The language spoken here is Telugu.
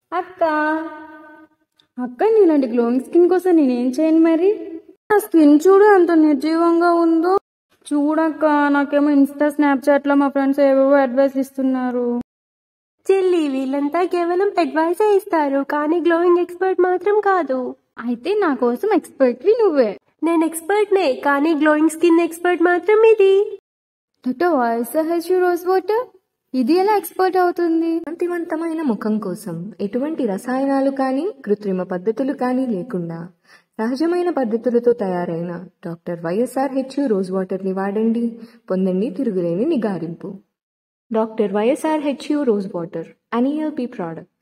అక్క అక్క నీలాంటి గ్లోయింగ్ స్కిన్ కోసం నేనేం చేయను మరి నా స్కిన్ చూడు ఎంత నిర్జీవంగా ఉందో చూడక్క నాకేమో ఇన్స్టా స్నాప్చాట్ లో మా ఫ్రెండ్స్ ఏవేవో అడ్వైస్ ఇస్తున్నారు చెల్లి వీళ్ళంతా కేవలం అడ్వైస్ ఇస్తారు కానీ గ్లోయింగ్ ఎక్స్పర్ట్ మాత్రం కాదు అయితే నా కోసం ఎక్స్పర్ట్వి నువ్వే నేను ఎక్స్పర్ట్నే కానీ గ్లోయింగ్ స్కిన్ ఎక్స్పర్ట్ మాత్రం ఇది డాక్టర్ వాయిస్ హెచ్ రోజ్ వాటర్ ఇది ఎలా ఎక్స్పర్ట్ అవుతుంది కాంతివంతమైన ముఖం కోసం ఎటువంటి రసాయనాలు కానీ కృత్రిమ పద్ధతులు కానీ లేకుండా సహజమైన పద్ధతులతో తయారైన డాక్టర్ వైఎస్ఆర్ హెచ్ రోజ్ వాటర్ని వాడండి పొందండి తిరుగులేని నిగారింపు doctor YSR H rose water అనిఎల్పి ప్రోడక్ట్